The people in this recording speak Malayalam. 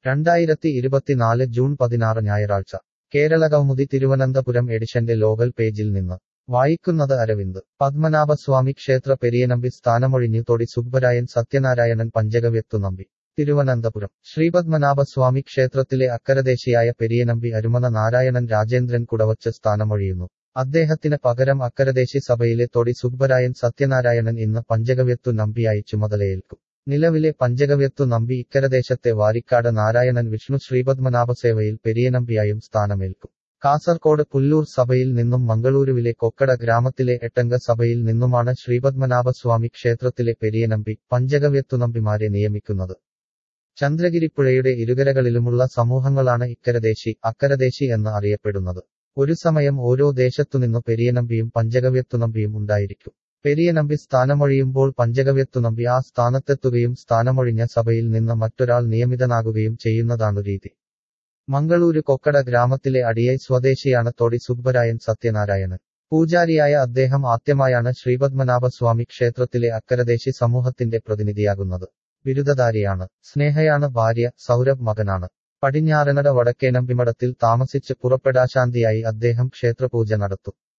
രണ്ടായിരത്തി ഇരുപത്തിനാല് ജൂൺ പതിനാറ് ഞായറാഴ്ച കേരളകൗമുദി തിരുവനന്തപുരം എഡിഷന്റെ ലോകൽ പേജിൽ നിന്ന് വായിക്കുന്നത് അരവിന്ദ് പത്മനാഭസ്വാമി ക്ഷേത്ര പെരിയനമ്പി സ്ഥാനമൊഴിഞ്ഞു തൊടി സുബ്ബരായൻ സത്യനാരായണൻ പഞ്ചഗവ്യത്തു നമ്പി തിരുവനന്തപുരം ശ്രീപത്മനാഭസ്വാമി ക്ഷേത്രത്തിലെ അക്കരദേശിയായ പെരിയനമ്പി അരുമന നാരായണൻ രാജേന്ദ്രൻ കുടവച്ച് സ്ഥാനമൊഴിയുന്നു അദ്ദേഹത്തിന് പകരം അക്കരദേശി സഭയിലെ തൊടി സുബ്ബരായൻ സത്യനാരായണൻ ഇന്ന് പഞ്ചഗവ്യത്തു നമ്പിയായി ചുമതലയേൽക്കും നിലവിലെ പഞ്ചഗവ്യത്തു നമ്പി ഇക്കരദേശത്തെ വാരിക്കാട് നാരായണൻ വിഷ്ണു ശ്രീപത്മനാഭസേവയിൽ പെരിയനമ്പിയായും സ്ഥാനമേൽക്കും കാസർകോട് പുല്ലൂർ സഭയിൽ നിന്നും മംഗളൂരുവിലെ കൊക്കട ഗ്രാമത്തിലെ എട്ടംഗ സഭയിൽ നിന്നുമാണ് ശ്രീപത്മനാഭസ്വാമി ക്ഷേത്രത്തിലെ പെരിയനമ്പി പഞ്ചഗവ്യത്തുനമ്പിമാരെ നിയമിക്കുന്നത് ചന്ദ്രഗിരിപ്പുഴയുടെ ഇരുകരകളിലുമുള്ള സമൂഹങ്ങളാണ് ഇക്കരദേശി അക്കരദേശി എന്ന് അറിയപ്പെടുന്നത് ഒരു സമയം ഓരോ ദേശത്തുനിന്നു പെരിയനമ്പിയും പഞ്ചഗവ്യത്തുനമ്പിയും ഉണ്ടായിരിക്കും പെരിയനമ്പി സ്ഥാനമൊഴിയുമ്പോൾ പഞ്ചഗവ്യത്തുനമ്പി ആ സ്ഥാനത്തെത്തുകയും സ്ഥാനമൊഴിഞ്ഞ സഭയിൽ നിന്ന് മറ്റൊരാൾ നിയമിതനാകുകയും ചെയ്യുന്നതാണു രീതി മംഗളൂരു കൊക്കട ഗ്രാമത്തിലെ അടിയൈ സ്വദേശിയാണ് തൊടി സുബ്ബരായൻ സത്യനാരായണൻ പൂജാരിയായ അദ്ദേഹം ആദ്യമായാണ് ശ്രീപത്മനാഭസ്വാമി ക്ഷേത്രത്തിലെ അക്കരദേശി സമൂഹത്തിന്റെ പ്രതിനിധിയാകുന്നത് ബിരുദധാരിയാണ് സ്നേഹയാണ് ഭാര്യ സൗരഭ് മകനാണ് പടിഞ്ഞാറനട വടക്കേനമ്പിമഠത്തിൽ താമസിച്ച് പുറപ്പെടാശാന്തിയായി അദ്ദേഹം ക്ഷേത്രപൂജ നടത്തും